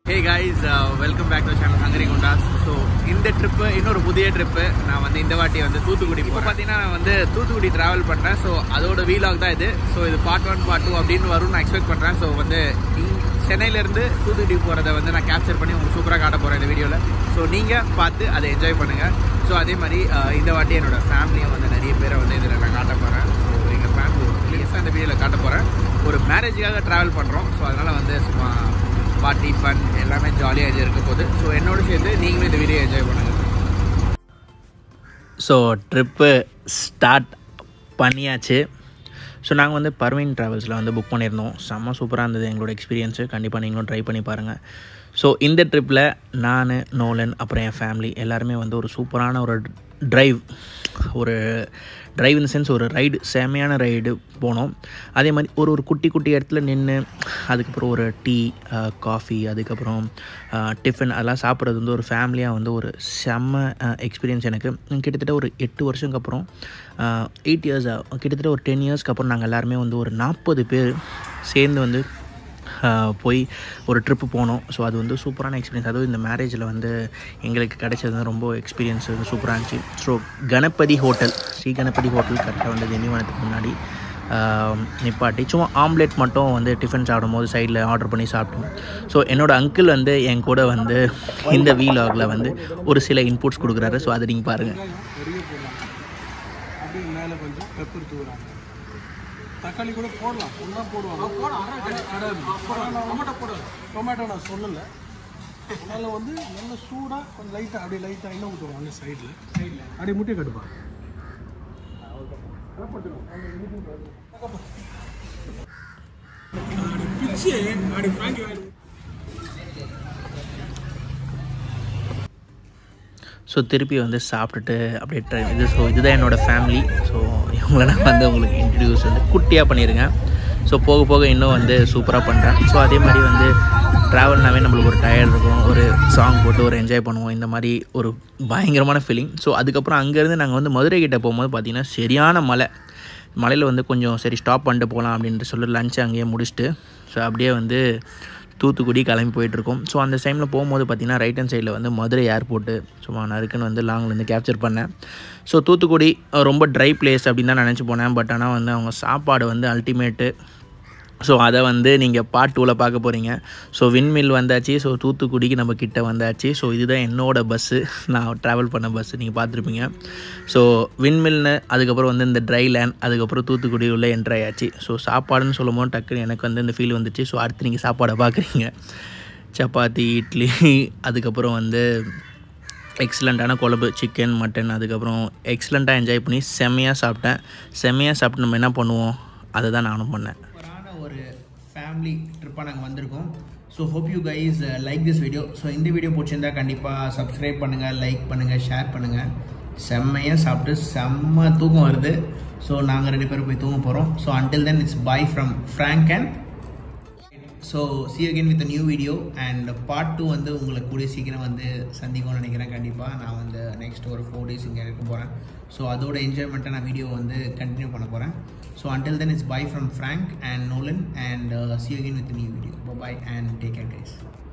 hey guys welcome back to channel hungry Gundas so இந்த trip இன்னொரு புதிய ட்ரிப்பு நான் வந்து இந்த வாட்டி வந்து தூத்துக்குடி இப்போ பார்த்தீங்கன்னா நான் வந்து தூத்துக்குடி ட்ராவல் பண்ணுறேன் ஸோ அதோட வீலாக் தான் இது ஸோ இது பார்ட் ஒன் பார்ட் டூ அப்படின்னு வரும்னு நான் எக்ஸ்பெக்ட் பண்ணுறேன் ஸோ வந்து இங் சென்னையிலேருந்து தூத்துக்குடி போகிறத வந்து நான் கேப்சர் பண்ணி உங்களுக்கு சூப்பராக காட்ட போகிறேன் இந்த வீடியோவில் ஸோ நீங்கள் பார்த்து அதை என்ஜாய் பண்ணுங்கள் ஸோ அதே மாதிரி அஹ், இந்த வாட்டி என்னோட ஃபேமிலியை வந்து நிறைய பேரை வந்து இதில் நான் காட்ட போகிறேன் ஸோ எங்கள் ஃபேமிலி ஒரு ப்ளீஸாக இந்த வீடியோவில் காட்ட போகிறேன் ஒரு மேரேஜுக்காக ட்ராவல் பண்ணுறோம் ஸோ அதனால் வந்து சும்மா பார்ட்டி ஃபன் எல்லாமே ஜாலியாக இது இருக்க போகுது ஸோ என்னோட சேர்ந்து நீங்களும் இந்த வீடியோ என்ஜாய் பண்ணுங்கள் ஸோ ட்ரிப்பு ஸ்டார்ட் பண்ணியாச்சு ஸோ நாங்கள் வந்து பர்வீன் ட்ராவல்ஸில் வந்து புக் பண்ணியிருந்தோம் செம்ம சூப்பராக இருந்தது எங்களோட எக்ஸ்பீரியன்ஸு கண்டிப்பாக நீங்களும் ட்ரை பண்ணி பாருங்கள் ஸோ இந்த ட்ரிப்பில் நான் நோலன் அப்புறம் என் ஃபேமிலி எல்லாருமே வந்து ஒரு சூப்பரான ஒரு ட்ரைவ் ஒரு டிரைவ் இன் சென்ஸ் ஒரு ரைடு செமையான ரைடு போனோம் அதே மாதிரி ஒரு ஒரு குட்டி குட்டி இடத்துல நின்று அதுக்கப்புறம் ஒரு டீ காஃபி அதுக்கப்புறம் டிஃபன் அதெல்லாம் சாப்பிட்றது வந்து ஒரு ஃபேமிலியாக வந்து ஒரு செம்ம எக்ஸ்பீரியன்ஸ் எனக்கு கிட்டத்தட்ட ஒரு எட்டு வருஷத்துக்கு அப்புறம் எயிட் இயர்ஸ் கிட்டத்தட்ட ஒரு டென் இயர்ஸ்க்கு அப்புறம் நாங்கள் எல்லாருமே வந்து ஒரு நாற்பது பேர் சேர்ந்து வந்து ஆஹ் போய் ஒரு ட்ரிப்பு போனோம் ஸோ அது வந்து சூப்பரான எக்ஸ்பீரியன்ஸ் அதுவும் இந்த மேரேஜில் வந்து எங்களுக்கு கிடைச்சது வந்து ரொம்ப எக்ஸ்பீரியன்ஸ் வந்து சூப்பராக இருந்துச்சு so Ganapathi hotel Sri Ganapathi hotel கரெக்டாக வந்து திண்டிவனத்துக்கு முன்னாடி ஆஹ் நிப்பாட்டி சும்மா ஆம்லேட் மட்டும் வந்து டிஃபன் சாப்பிடும்போது சைடில் ஆர்டர் பண்ணி சாப்பிட்டோம் ஸோ என்னோடய அங்கிள் வந்து என் கூட வந்து இந்த வீலாகில் வந்து ஒரு சில இன்புட்ஸ் கொடுக்குறாரு ஸோ அதை நீங்கள் பாருங்கள் பெரிய போடலாம் அப்படியே மேலே கொஞ்சம் பெப்பர் தூவுறாங்க தக்காளி கூட போடலாம் ஒன்றா போடுவாங்க டொமேட்டோ போட டொமேட்டோ நான் சொல்லலை அதனால் வந்து நல்ல சூடாக கொஞ்சம் லைட்டாக அப்படியே லைட்டாக எண்ணெய் ஊற்றுவாங்க சைடில் அப்படியே முட்டையை கட்டுப்பாங்க பிச்சு அப்படி ஃப்ராங்கி ஸோ திருப்பி வந்து சாப்பிட்டுட்டு அப்படியே ட்ரை இது ஸோ இதுதான் என்னோடய ஃபேமிலி ஸோ இவங்கள நான் வந்து உங்களுக்கு இன்ட்ரடியூஸ் வந்து குட்டியாக பண்ணியிருக்கேன் ஸோ போக போக இன்னும் வந்து சூப்பராக பண்ணுறேன் ஸோ அதே மாதிரி வந்து ட்ராவல்னாவே நம்மளுக்கு ஒரு டயர்ட் இருக்கும் ஒரு சாங் போட்டு ஒரு என்ஜாய் பண்ணுவோம் இந்த மாதிரி ஒரு பயங்கரமான ஃபீலிங் ஸோ அதுக்கப்புறம் அங்கேருந்து நாங்கள் வந்து மதுரை கிட்ட போகும்போது பார்த்திங்கன்னா சரியான மலை மலையில் வந்து கொஞ்சம் சரி ஸ்டாப் பண்ணிட்டு போகலாம் அப்படின்ட்டு சொல்லி லஞ்சை அங்கேயே முடிச்சுட்டு ஸோ அப்படியே வந்து தூத்துக்குடி கிளம்பி போயிட்டுருக்கோம் ஸோ அந்த டைமில் போகும்போது பார்த்திங்கன்னா ரைட் ஹேண்ட் சைடில் வந்து மதுரை ஏர்போர்ட்டு சும்மா நறுக்குன்னு வந்து லாங்லேருந்து கேப்சர் பண்ணேன் ஸோ தூத்துக்குடி அஹ், ரொம்ப ட்ரை பிளேஸ் அப்படின்னு தான் நினச்சி போனேன் பட் ஆனால் வந்து அவங்க சாப்பாடு வந்து அல்டிமேட்டு ஸோ அதை வந்து நீங்கள் பார்ட் டூவில் பார்க்க போகிறீங்க ஸோ விண்மில் வந்தாச்சு ஸோ தூத்துக்குடிக்கு நம்ம கிட்ட வந்தாச்சு ஸோ இதுதான் என்னோட பஸ்ஸு நான் ட்ராவல் பண்ண பஸ்ஸு நீங்கள் பார்த்துருப்பீங்க ஸோ விண்மில்னு அதுக்கப்புறம் வந்து இந்த ட்ரை லேண்ட் அதுக்கப்புறம் தூத்துக்குடி உள்ள என்ட்ரு ஆயாச்சு ஸோ சாப்பாடுன்னு சொல்லும் போது டக்குன்னு எனக்கு வந்து இந்த ஃபீல் வந்துச்சு ஸோ அடுத்து நீங்கள் சாப்பாடை பார்க்குறீங்க சப்பாத்தி இட்லி அதுக்கப்புறம் வந்து எக்ஸலண்ட்டான குழம்பு சிக்கன் மட்டன் அதுக்கப்புறம் எக்ஸலண்ட்டாக என்ஜாய் பண்ணி செம்மையாக சாப்பிட்டேன் செம்மையாக சாப்பிட்டு நம்ம என்ன பண்ணுவோம் அதை தான் நானும் பண்ணேன் சூப்பரான ஒரு ஃபேமிலி ட்ரிப்பாக நாங்கள் வந்திருக்கோம் so hope you guys like this video so இந்த வீடியோ பிடிச்சிருந்தா கண்டிப்பாக சப்ஸ்கிரைப் பண்ணுங்கள் லைக் பண்ணுங்கள் ஷேர் பண்ணுங்கள் செம்மையாக சாப்பிட்டு செம்ம தூக்கம் வருது ஸோ நாங்கள் ரெண்டு பேரும் போய் தூங்க போகிறோம் so until then it's bye from Frank and so see again with new video and part two வந்து உங்களுக்கு கூடிய சீக்கிரம் வந்து சந்திக்கும்னு நினைக்கிறேன் கண்டிப்பாக நான் வந்து நெக்ஸ்ட் ஒரு ஃபோர் டேஸ் இங்கே இருக்க போகிறேன் ஸோ அதோட என்ஜாய்மெண்ட்டை நான் வீடியோ வந்து கண்டினியூ பண்ண போகிறேன் so until then it's bye from Frank and Nolan and see again with new video bye and take care guys